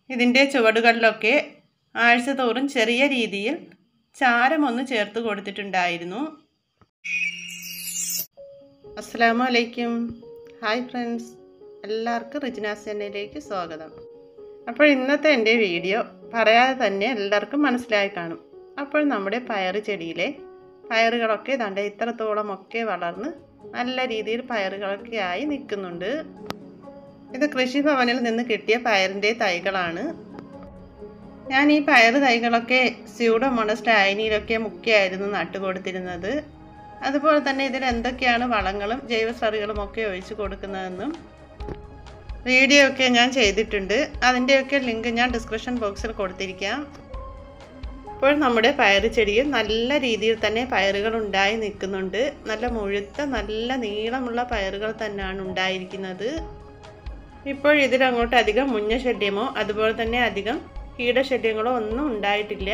ഇതിൻ്റെ ചുവടുകളിലൊക്കെ ആഴ്ച തോറും ചെറിയ രീതിയിൽ ചാരമൊന്ന് ചേർത്ത് കൊടുത്തിട്ടുണ്ടായിരുന്നു അസ്സാം വലൈക്കും ഹായ് ഫ്രണ്ട്സ് എല്ലാവർക്കും റിജിനാസ് ചെന്നൈയിലേക്ക് സ്വാഗതം അപ്പോൾ ഇന്നത്തെ എൻ്റെ വീഡിയോ പറയാതെ തന്നെ എല്ലാവർക്കും മനസ്സിലായി കാണും അപ്പോൾ നമ്മുടെ പയർ ചെടിയിലെ പയറുകളൊക്കെ ദണ്ട ഇത്രത്തോളം ഒക്കെ വളർന്ന് നല്ല രീതിയിൽ പയറുകളൊക്കെ ആയി നിൽക്കുന്നുണ്ട് ഇത് കൃഷിഭവനിൽ നിന്ന് കിട്ടിയ പയറിൻ്റെ തൈകളാണ് ഞാൻ ഈ പയർ തൈകളൊക്കെ സ്യൂഡോമോണസ് ഡൈനിയിലൊക്കെ മുക്കിയായിരുന്നു നട്ടുകൊടുത്തിരുന്നത് അതുപോലെ തന്നെ ഇതിൽ എന്തൊക്കെയാണ് വളങ്ങളും ജൈവസറികളും ഒക്കെ ഒഴിച്ചു കൊടുക്കുന്നതെന്നും വീഡിയോ ഒക്കെ ഞാൻ ചെയ്തിട്ടുണ്ട് അതിൻ്റെയൊക്കെ ലിങ്ക് ഞാൻ ഡിസ്ക്രിപ്ഷൻ ബോക്സിൽ കൊടുത്തിരിക്കാം ഇപ്പോൾ നമ്മുടെ പയർ ചെടിയിൽ നല്ല രീതിയിൽ തന്നെ പയറുകൾ ഉണ്ടായി നിൽക്കുന്നുണ്ട് നല്ല മുഴുത്ത നല്ല നീളമുള്ള പയറുകൾ തന്നെയാണ് ഉണ്ടായിരിക്കുന്നത് ഇപ്പോൾ ഇതിലങ്ങോട്ട് അധികം മുഞ്ഞ ശല്യമോ അതുപോലെ തന്നെ അധികം കീടശല്യങ്ങളോ ഒന്നും ഉണ്ടായിട്ടില്ല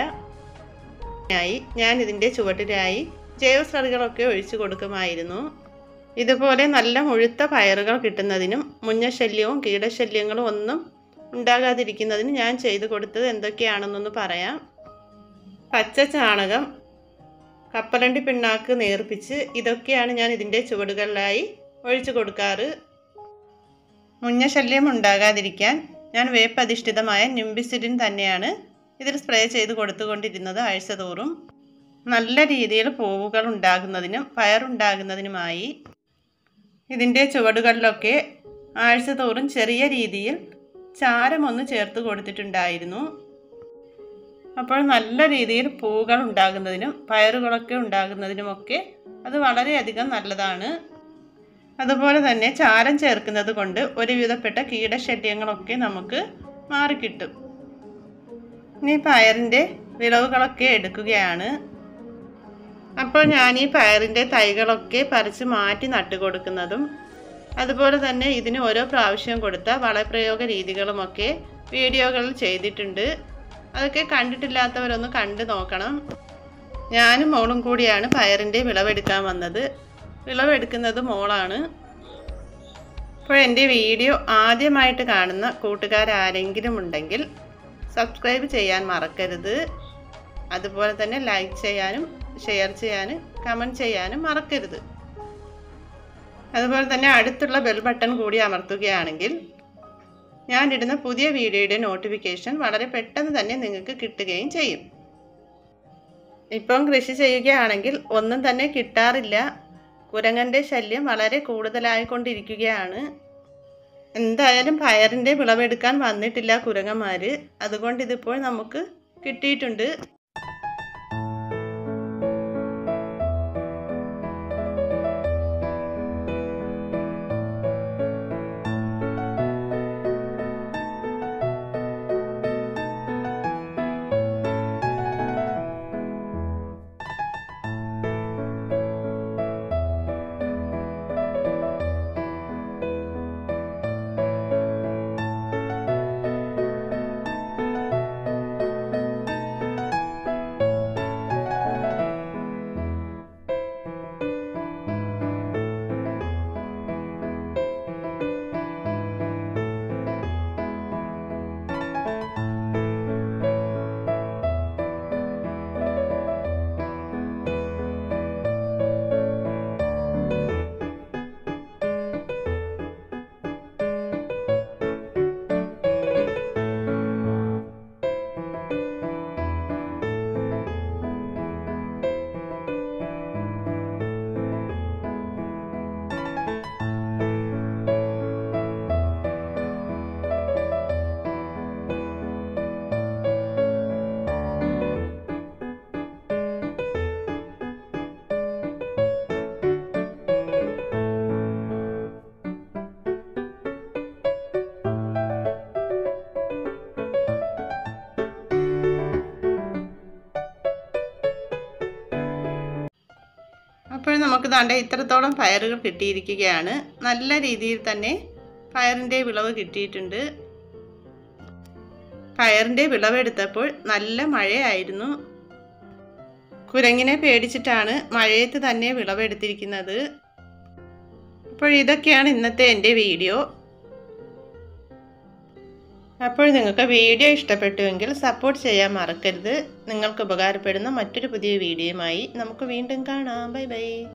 ആയി ഞാൻ ഇതിൻ്റെ ചുവട്ടിലായി ജൈവസ്ലറികളൊക്കെ ഒഴിച്ചു കൊടുക്കുമായിരുന്നു ഇതുപോലെ നല്ല മുഴുത്ത പയറുകൾ കിട്ടുന്നതിനും മുഞ്ഞശല്യവും കീടശല്യങ്ങളും ഒന്നും ഉണ്ടാകാതിരിക്കുന്നതിനും ഞാൻ ചെയ്തു കൊടുത്തത് എന്തൊക്കെയാണെന്നൊന്ന് പറയാം പച്ച ചാണകം കപ്പലണ്ടി പിണ്ണാക്ക് നേർപ്പിച്ച് ഇതൊക്കെയാണ് ഞാൻ ഇതിൻ്റെ ചുവടുകളിലായി ഒഴിച്ചു കൊടുക്കാറ് മുഞ്ഞശല്യം ഉണ്ടാകാതിരിക്കാൻ ഞാൻ വേപ്പധിഷ്ഠിതമായ നിംബിസിഡിൻ തന്നെയാണ് ഇതിൽ സ്പ്രേ ചെയ്ത് കൊടുത്തുകൊണ്ടിരുന്നത് ആഴ്ച തോറും നല്ല രീതിയിൽ പൂവുകൾ ഉണ്ടാകുന്നതിനും പയറുണ്ടാകുന്നതിനുമായി ഇതിൻ്റെ ചുവടുകളിലൊക്കെ ആഴ്ച തോറും ചെറിയ രീതിയിൽ ചാരമൊന്ന് ചേർത്ത് കൊടുത്തിട്ടുണ്ടായിരുന്നു അപ്പോൾ നല്ല രീതിയിൽ പൂവുകൾ ഉണ്ടാകുന്നതിനും പയറുകളൊക്കെ ഉണ്ടാകുന്നതിനുമൊക്കെ അത് വളരെയധികം നല്ലതാണ് അതുപോലെ തന്നെ ചാരം ചേർക്കുന്നത് കൊണ്ട് ഒരുവിധപ്പെട്ട കീടശല്യങ്ങളൊക്കെ നമുക്ക് മാറിക്കിട്ടും ഇനി പയറിൻ്റെ വിളവുകളൊക്കെ എടുക്കുകയാണ് അപ്പോൾ ഞാൻ ഈ പയറിൻ്റെ തൈകളൊക്കെ പറിച്ച് മാറ്റി നട്ടു കൊടുക്കുന്നതും അതുപോലെ തന്നെ ഇതിന് ഓരോ പ്രാവശ്യം കൊടുത്ത വളപ്രയോഗ രീതികളുമൊക്കെ വീഡിയോകളിൽ ചെയ്തിട്ടുണ്ട് അതൊക്കെ കണ്ടിട്ടില്ലാത്തവരൊന്ന് കണ്ടു നോക്കണം ഞാനും മോളും കൂടിയാണ് പയറിൻ്റെ വിളവെടുക്കാൻ വന്നത് വിളവെടുക്കുന്നത് മോളാണ് അപ്പോൾ എൻ്റെ വീഡിയോ ആദ്യമായിട്ട് കാണുന്ന കൂട്ടുകാരാരെങ്കിലും ഉണ്ടെങ്കിൽ സബ്സ്ക്രൈബ് ചെയ്യാൻ മറക്കരുത് അതുപോലെ തന്നെ ലൈക്ക് ചെയ്യാനും ഷെയർ ചെയ്യാനും കമൻറ്റ് ചെയ്യാനും മറക്കരുത് അതുപോലെ തന്നെ അടുത്തുള്ള ബെൽ ബട്ടൺ കൂടി അമർത്തുകയാണെങ്കിൽ ഞാനിടുന്ന പുതിയ വീഡിയോയുടെ നോട്ടിഫിക്കേഷൻ വളരെ പെട്ടെന്ന് തന്നെ നിങ്ങൾക്ക് കിട്ടുകയും ചെയ്യും ഇപ്പം കൃഷി ചെയ്യുകയാണെങ്കിൽ ഒന്നും തന്നെ കിട്ടാറില്ല കുരങ്ങൻ്റെ ശല്യം വളരെ കൂടുതലായിക്കൊണ്ടിരിക്കുകയാണ് എന്തായാലും പയറിൻ്റെ വിളവെടുക്കാൻ വന്നിട്ടില്ല കുരങ്ങന്മാർ അതുകൊണ്ട് ഇതിപ്പോൾ നമുക്ക് കിട്ടിയിട്ടുണ്ട് അപ്പോൾ നമുക്ക് ദാണ്ട ഇത്രത്തോളം പയറുകൾ കിട്ടിയിരിക്കുകയാണ് നല്ല രീതിയിൽ തന്നെ പയറിൻ്റെ വിളവ് കിട്ടിയിട്ടുണ്ട് പയറിൻ്റെ വിളവെടുത്തപ്പോൾ നല്ല മഴയായിരുന്നു കുരങ്ങിനെ പേടിച്ചിട്ടാണ് മഴയത്ത് തന്നെ വിളവെടുത്തിരിക്കുന്നത് അപ്പോൾ ഇതൊക്കെയാണ് ഇന്നത്തെ എൻ്റെ വീഡിയോ അപ്പോൾ നിങ്ങൾക്ക് വീഡിയോ ഇഷ്ടപ്പെട്ടുവെങ്കിൽ സപ്പോർട്ട് ചെയ്യാൻ മറക്കരുത് നിങ്ങൾക്ക് ഉപകാരപ്പെടുന്ന മറ്റൊരു പുതിയ വീഡിയോയുമായി നമുക്ക് വീണ്ടും കാണാം ബൈ ബൈ